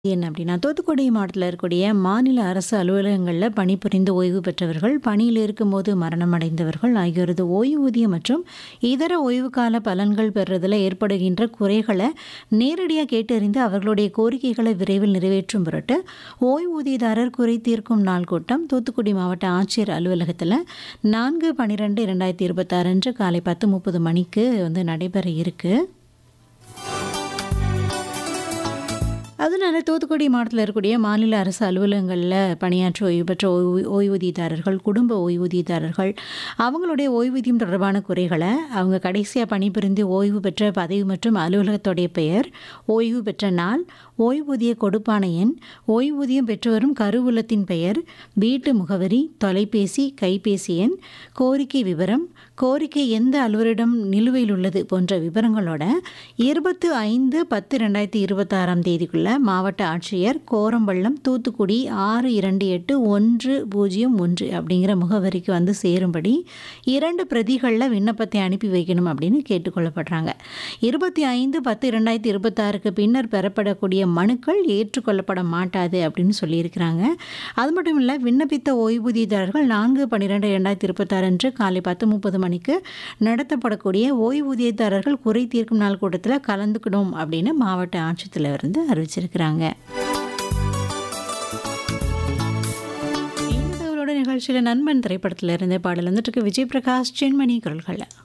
என்ன அப்படின்னா, தூத்துக்குடி மாவட்டத்தில இருக்கக்கூடிய மாநில அரசு அலுவலகங்கள்ல பணிபுரிந்து ஓய்வு பெற்றவர்கள், பணியில் இருக்கும்போது மரணம் அடைந்தவர்கள் ஆகியோரது ஓய்வூதியம் மற்றும் இதர ஓய்வுகால பலன்கள் பெறுவதில ஏற்படுகின்ற குறைகள நேரடியா கேட்டறிந்து அவர்களுடைய கோரிக்கைகளை விரைவில் நிறைவேற்றும் பொருட்டு, ஓய்வூதியதாரர் குறை தீர்க்கும் நாள் கூட்டம் தூத்துக்குடி மாவட்ட ஆட்சியர் அலுவலகத்தில 4/12/2026 அன்று காலை 10:30 மணிக்கு வந்து நடைபெற இருக்கு. அதனால தூத்துக்குடி மாவட்டத்தில இருக்கக்கூடிய மாநில அரசு அலுவலகங்கள்ல பணியாற்றி ஓய்வு பெற்ற ஓய்வு ஓய்வூதியதாரர்கள், குடும்ப ஓய்வூதியதாரர்கள், அவங்களுடைய ஓய்வூதியம் தொடர்பான குறைகள அவங்க கடைசியா பணிபுரிந்து ஓய்வு பெற்ற பதவி மற்றும் அலுவலகத்துடைய பெயர், ஓய்வு பெற்ற நாள், ஓய்வூதிய கொடுப்பான எண், ஓய்வூதியம் பெற்று வரும் கருவூலத்தின் பெயர், வீட்டு முகவரி, தொலைபேசி, கைபேசி எண், கோரிக்கை விவரம், கோரிக்கை எந்த அலுவலரிடம் நிலுவையில் உள்ளது போன்ற விவரங்களோட 25/10/2026 தேதிக்குள்ள மாவட்ட ஆட்சியர், கோரம்பள்ளம், தூத்துக்குடி 628101 அப்படிங்கிற முகவரிக்கு வந்து சேரும்படி 2 பிரதிகள்ல விண்ணப்பத்தை அனுப்பி வைக்கணும் அப்படின்னு கேட்டுக் கொள்ளப்படுறாங்க. 25/10/2026க்கு பின்னர் பெறப்படக்கூடிய மனுக்கள் ஏற்றுக்கொள்ளப்பட மாட்டாது அப்படின்னு சொல்லியிருக்கிறாங்க. அது மட்டும் இல்ல, விண்ணப்பித்த ஓய்வூதியதாரர்கள் 4/12/2026 அன்று காலை 10:30 மணிக்கு நடத்தப்படக்கூடிய ஓய்வூதியதாரர்கள் குறை தீர்க்கும் நாள் கூட்டத்தில கலந்துக்கணும் அப்படின்னு மாவட்ட ஆட்சித்தலைவர் வந்து அறிவிச்சிருக்கிறாங்க. இந்த தகவலோட நிகழ்ச்சியில நண்பன் திரைப்படத்தில இருந்து பாடல் வந்துட்டு இருக்கு. விஜய் பிரகாஷ், சென்மணி குரல்கள்ல.